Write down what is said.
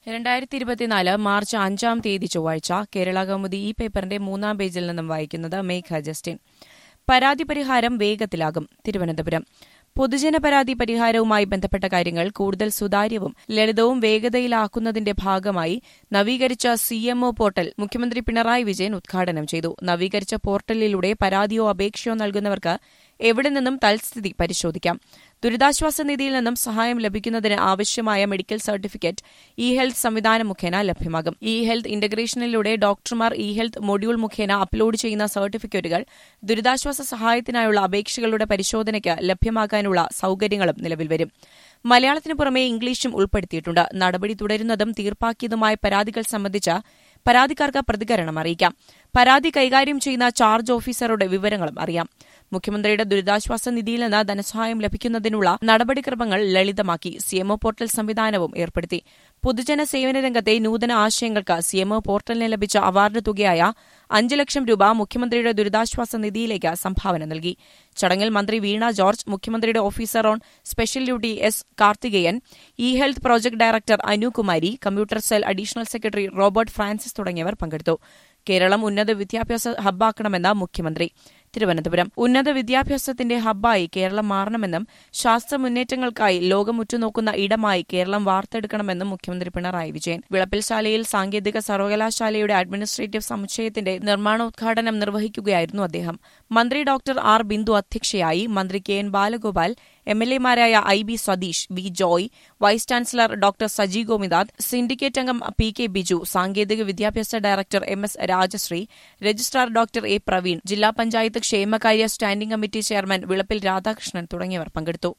രണ്ടായിരത്തി ഇരുപത്തിനാല് മാർച്ച് അഞ്ചാം തീയതി ചൊവ്വാഴ്ച കേരള കൗമുദി ഈ പേപ്പറിന്റെ മൂന്നാം പേജിൽ നിന്നും വായിക്കുന്നത് മേഘ ജസ്റ്റിൻ പരാതി പരിഹാരം വേഗത്തിലാകും തിരുവനന്തപുരം പൊതുജന പരാതി പരിഹാരവുമായി ബന്ധപ്പെട്ട കാര്യങ്ങൾ കൂടുതൽ സുതാര്യവും ലളിതവും വേഗതയിലാക്കുന്നതിന്റെ ഭാഗമായി നവീകരിച്ച സിഎംഒ പോർട്ടൽ മുഖ്യമന്ത്രി പിണറായി വിജയൻ ഉദ്ഘാടനം ചെയ്തു നവീകരിച്ച പോർട്ടലിലൂടെ പരാതിയോ അപേക്ഷയോ നൽകുന്നവർക്ക് എവിടെ നിന്നും തൽസ്ഥിതി പരിശോധിക്കാം ദുരിതാശ്വാസ നിധിയിൽ നിന്നും സഹായം ലഭിക്കുന്നതിന് ആവശ്യമായ മെഡിക്കൽ സർട്ടിഫിക്കറ്റ് ഇ ഹെൽത്ത് സംവിധാനം മുഖേന ലഭ്യമാകും ഇ ഹെൽത്ത് ഇന്റഗ്രേഷനിലൂടെ ഡോക്ടർമാർ ഇ ഹെൽത്ത് മൊഡ്യൂൾ മുഖേന അപ്ലോഡ് ചെയ്യുന്ന സർട്ടിഫിക്കറ്റുകൾ ദുരിതാശ്വാസ സഹായത്തിനായുള്ള അപേക്ഷകളുടെ പരിശോധനയ്ക്ക് ലഭ്യമാക്കാനുള്ള സൌകര്യങ്ങളും നിലവിൽ വരും മലയാളത്തിനു പുറമെ ഇംഗ്ലീഷും ഉൾപ്പെടുത്തിയിട്ടുണ്ട് നടപടി തുടരുന്നതും തീർപ്പാക്കിയതുമായ പരാതികൾ സംബന്ധിച്ച് പരാതിക്കാർക്ക് പ്രതികരണം അറിയിക്കാം പരാതി കൈകാര്യം ചെയ്യുന്ന ചാർജ് ഓഫീസറുടെ വിവരങ്ങളും അറിയാം മുഖ്യമന്ത്രിയുടെ ദുരിതാശ്വാസ നിധിയിൽ നിന്ന് ധനസഹായം ലഭിക്കുന്നതിനുള്ള നടപടിക്രമങ്ങൾ ലളിതമാക്കി സിഎംഒ പോർട്ടൽ സംവിധാനവും ഏർപ്പെടുത്തി പൊതുജന സേവന രംഗത്തെ നൂതന ആശയങ്ങൾക്ക് സിഎംഒ പോർട്ടലിന് ലഭിച്ച അവാർഡ് തുകയായ അഞ്ച് ലക്ഷം രൂപ മുഖ്യമന്ത്രിയുടെ ദുരിതാശ്വാസ നിധിയിലേക്ക് സംഭാവന നൽകി ചടങ്ങിൽ മന്ത്രി വീണ ജോർജ് മുഖ്യമന്ത്രിയുടെ officer on special duty S Karthikeyan E health project director Anukumari computer cell additional secretary Robert Francis തുടങ്ങിയവർ പങ്കെടുത്തു കേരളം ഉന്നത വിദ്യാഭ്യാസ ഹബ്ബാക്കണമെന്ന് മുഖ്യമന്ത്രി തിരുവനന്തപുരം ഉന്നത വിദ്യാഭ്യാസത്തിന്റെ ഹബ്ബായി കേരളം മാറണമെന്നും ശാസ്ത്ര മുന്നേറ്റങ്ങൾക്കായി ലോകം ഉറ്റുനോക്കുന്ന ഇടമായി കേരളം വാർത്തെടുക്കണമെന്നും മുഖ്യമന്ത്രി പിണറായി വിജയൻ വിളപ്പിൽശാലയിൽ സാങ്കേതിക സർവകലാശാലയുടെ അഡ്മിനിസ്ട്രേറ്റീവ് സമുച്ചയത്തിന്റെ നിർമ്മാണോദ്ഘാടനം നിർവഹിക്കുകയായിരുന്നു അദ്ദേഹം മന്ത്രി ഡോക്ടർ ആർ ബിന്ദു അധ്യക്ഷയായി മന്ത്രി K N Balagopal M L എമാരായ I B Satheesh V Joy vice chancellor doctor Saji Gominath syndicate അംഗം പി കെ ബിജു സാങ്കേതിക വിദ്യാഭ്യാസ director M S Rajasree registrar doctor A Praveen ജില്ലാ പഞ്ചായത്ത് ക്ഷേമകാര്യ standing committee chairman Vilappil Radhakrishnan തുടങ്ങിയവർ പങ്കെടുത്തു